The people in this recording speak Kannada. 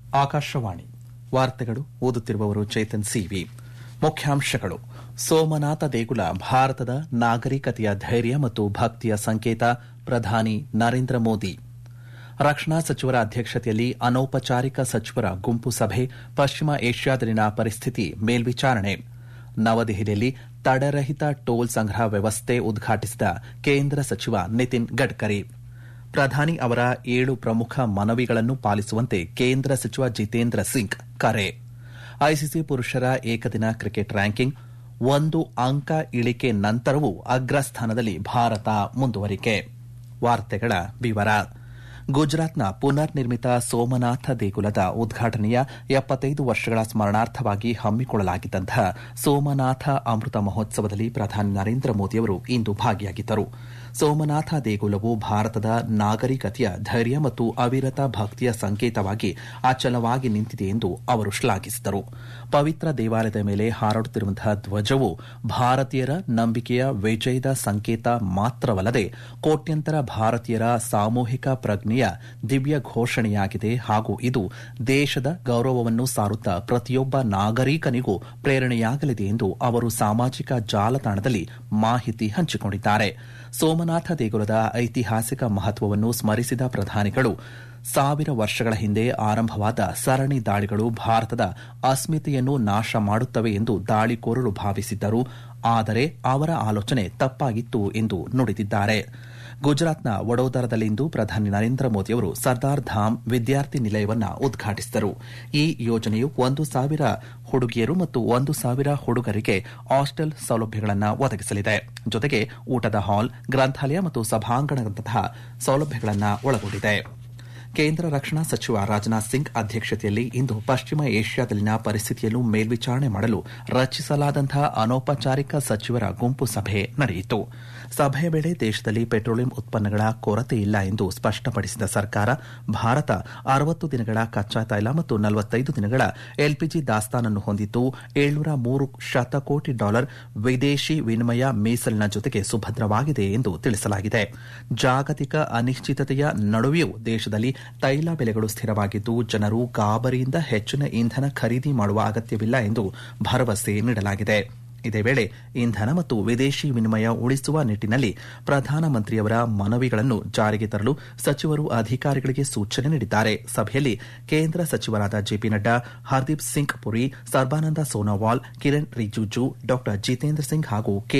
ಆಕಾಶವಾಣಿ ವಾರ್ತೆಗಳು ಓದುತ್ತಿರುವವರು ಚೇತನ್ ಸಿವಿ ಮುಖ್ಯಾಂಶಗಳು ಸೋಮನಾಥ ದೇಗುಲ ಭಾರತದ ನಾಗರಿಕತೆಯ ಧೈರ್ಯ ಮತ್ತು ಭಕ್ತಿಯ ಸಂಕೇತ ಪ್ರಧಾನಿ ನರೇಂದ್ರ ಮೋದಿ ರಕ್ಷಣಾ ಸಚಿವರ ಅಧ್ಯಕ್ಷತೆಯಲ್ಲಿ ಅನೌಪಚಾರಿಕ ಸಚಿವರ ಗುಂಪು ಸಭೆ ಪಶ್ಚಿಮ ಏಷ್ಯಾದಲ್ಲಿನ ಪರಿಸ್ಥಿತಿ ಮೇಲ್ವಿಚಾರಣೆ ನವದೆಹಲಿಯಲ್ಲಿ ತಡೆರಹಿತ ಟೋಲ್ ಸಂಗ್ರಹ ವ್ಯವಸ್ಥೆ ಉದ್ಘಾಟಿಸಿದ ಕೇಂದ್ರ ಸಚಿವ ನಿತಿನ್ ಗಡ್ಕರಿ ಪ್ರಧಾನಿ ಅವರ ಏಳು ಪ್ರಮುಖ ಮನವಿಗಳನ್ನು ಪಾಲಿಸುವಂತೆ ಕೇಂದ್ರ ಸಚಿವ ಜಿತೇಂದ್ರ ಸಿಂಗ್ ಕರೆ ಐಸಿಸಿ ಪುರುಷರ ಏಕದಿನ ಕ್ರಿಕೆಟ್ ರ್ಯಾಂಕಿಂಗ್ ಒಂದು ಅಂಕ ಇಳಿಕೆ ನಂತರವೂ ಅಗ್ರಸ್ಥಾನದಲ್ಲಿ ಭಾರತ ಮುಂದುವರಿಕೆ ವಾರ್ತೆಗಳ ವಿವರ ಗುಜರಾತ್ನ ಪುನರ್ ನಿರ್ಮಿತ ಸೋಮನಾಥ ದೇಗುಲದ ಉದ್ಘಾಟನೆಯ ಎಪ್ಪತ್ತೈದು ವರ್ಷಗಳ ಸ್ಮರಣಾರ್ಥವಾಗಿ ಹಮ್ಮಿಕೊಳ್ಳಲಾಗಿದ್ದಂತಹ ಸೋಮನಾಥ ಅಮೃತ ಮಹೋತ್ಸವದಲ್ಲಿ ಪ್ರಧಾನಿ ನರೇಂದ್ರ ಮೋದಿಯವರು ಇಂದು ಭಾಗಿಯಾಗಿದ್ದರು ಸೋಮನಾಥ ದೇಗುಲವು ಭಾರತದ ನಾಗರಿಕತೆಯ ಧೈರ್ಯ ಮತ್ತು ಅವಿರತ ಭಕ್ತಿಯ ಸಂಕೇತವಾಗಿ ಅಚಲವಾಗಿ ನಿಂತಿದೆ ಎಂದು ಅವರು ಶ್ಲಾಘಿಸಿದರು ಪವಿತ್ರ ದೇವಾಲಯದ ಮೇಲೆ ಹಾರಾಡುತ್ತಿರುವಂತಹ ಧ್ವಜವು ಭಾರತೀಯರ ನಂಬಿಕೆಯ ವಿಜಯದ ಸಂಕೇತ ಮಾತ್ರವಲ್ಲದೆ ಕೋಟ್ಯಂತರ ಭಾರತೀಯರ ಸಾಮೂಹಿಕ ಪ್ರಜ್ಞೆಯ ದಿವ್ಯ ಘೋಷಣೆಯಾಗಿದೆ ಹಾಗೂ ಇದು ದೇಶದ ಗೌರವವನ್ನು ಸಾರುತ್ತಾ ಪ್ರತಿಯೊಬ್ಬ ನಾಗರಿಕನಿಗೂ ಪ್ರೇರಣೆಯಾಗಲಿದೆ ಎಂದು ಅವರು ಸಾಮಾಜಿಕ ಜಾಲತಾಣದಲ್ಲಿ ಮಾಹಿತಿ ಹಂಚಿಕೊಂಡಿದ್ದಾರೆ ಸೋಮನಾಥ ದೇಗುಲದ ಐತಿಹಾಸಿಕ ಮಹತ್ವವನ್ನು ಸ್ಮರಿಸಿದ ಪ್ರಧಾನಿಗಳು ಸಾವಿರ ವರ್ಷಗಳ ಹಿಂದೆ ಆರಂಭವಾದ ಸರಣಿ ದಾಳಿಗಳು ಭಾರತದ ಅಸ್ಮಿತೆಯನ್ನು ನಾಶ ಮಾಡುತ್ತವೆ ಎಂದು ದಾಳಿಕೋರರು ಭಾವಿಸಿದ್ದರು ಆದರೆ ಅವರ ಆಲೋಚನೆ ತಪ್ಪಾಗಿತ್ತು ಎಂದು ನುಡಿದಿದ್ದಾರೆ ಗುಜರಾತ್ನ ವಡೋದರದಲ್ಲಿಂದು ಪ್ರಧಾನಿ ನರೇಂದ್ರ ಮೋದಿಯವರು ಸರ್ದಾರ್ ಧಾಮ್ ವಿದ್ಯಾರ್ಥಿ ನಿಲಯವನ್ನು ಉದ್ಘಾಟಿಸಿದರು ಈ ಯೋಜನೆಯು ಒಂದು ಸಾವಿರ ಹುಡುಗಿಯರು ಮತ್ತು ಒಂದು ಸಾವಿರ ಹುಡುಗರಿಗೆ ಹಾಸ್ಟೆಲ್ ಸೌಲಭ್ಯಗಳನ್ನು ಒದಗಿಸಲಿದೆ ಜೊತೆಗೆ ಊಟದ ಹಾಲ್ ಗ್ರಂಥಾಲಯ ಮತ್ತು ಸಭಾಂಗಣದಂತಹ ಸೌಲಭ್ಯಗಳನ್ನು ಒಳಗೊಂಡಿದೆ ಕೇಂದ್ರ ರಕ್ಷಣಾ ಸಚಿವ ರಾಜನಾಥ್ ಸಿಂಗ್ ಅಧ್ಯಕ್ಷತೆಯಲ್ಲಿ ಇಂದು ಪಶ್ಚಿಮ ಏಷ್ಯಾದಲ್ಲಿನ ಪರಿಸ್ಥಿತಿಯನ್ನು ಮೇಲ್ವಿಚಾರಣೆ ಮಾಡಲು ರಚಿಸಲಾದಂತಹ ಅನೌಪಚಾರಿಕ ಸಚಿವರ ಗುಂಪು ಸಭೆ ನಡೆಯಿತು ಸಭೆಯ ವೇಳೆ ದೇಶದಲ್ಲಿ ಪೆಟ್ರೋಲಿಯಂ ಉತ್ಪನ್ನಗಳ ಕೊರತೆ ಇಲ್ಲ ಎಂದು ಸ್ಪಷ್ಟಪಡಿಸಿದ ಸರ್ಕಾರ ಭಾರತ ಅರವತ್ತು ದಿನಗಳ ಕಚ್ಚಾ ತೈಲ ಮತ್ತು ನಲವತ್ತೈದು ದಿನಗಳ ಎಲ್ಪಿಜಿ ದಾಸ್ತಾನನ್ನು ಹೊಂದಿದ್ದು ಏಳ್ನೂರ ಮೂರು ಶತಕೋಟಿ ಡಾಲರ್ ವಿದೇಶಿ ವಿನಿಮಯ ಮೀಸಲಿನ ಜೊತೆಗೆ ಸುಭದ್ರವಾಗಿದೆ ಎಂದು ತಿಳಿಸಲಾಗಿದೆ ಜಾಗತಿಕ ಅನಿಶ್ಚಿತತೆಯ ನಡುವೆಯೂ ದೇಶದಲ್ಲಿ ತೈಲ ಬೆಲೆಗಳು ಸ್ಥಿರವಾಗಿದ್ದು ಜನರು ಗಾಬರಿಯಿಂದ ಹೆಚ್ಚಿನ ಇಂಧನ ಖರೀದಿ ಮಾಡುವ ಅಗತ್ಯವಿಲ್ಲ ಎಂದು ಭರವಸೆ ನೀಡಲಾಗಿದೆ ಇದೇ ವೇಳೆ ಇಂಧನ ಮತ್ತು ವಿದೇಶಿ ವಿನಿಮಯ ಉಳಿಸುವ ನಿಟ್ಟಿನಲ್ಲಿ ಪ್ರಧಾನಮಂತ್ರಿಯವರ ಮನವಿಗಳನ್ನು ಜಾರಿಗೆ ತರಲು ಸಚಿವರು ಅಧಿಕಾರಿಗಳಿಗೆ ಸೂಚನೆ ನೀಡಿದ್ದಾರೆ ಸಭೆಯಲ್ಲಿ ಕೇಂದ್ರ ಸಚಿವರಾದ ಜೆಪಿ ನಡ್ಡಾ ಹರ್ದೀಪ್ ಸಿಂಗ್ ಪುರಿ ಸರ್ಬಾನಂದ ಸೋನೋವಾಲ್ ಕಿರಣ್ ರಿಜಿಜು ಡಾ ಜಿತೇಂದ್ರ ಸಿಂಗ್ ಹಾಗೂ ಕೆ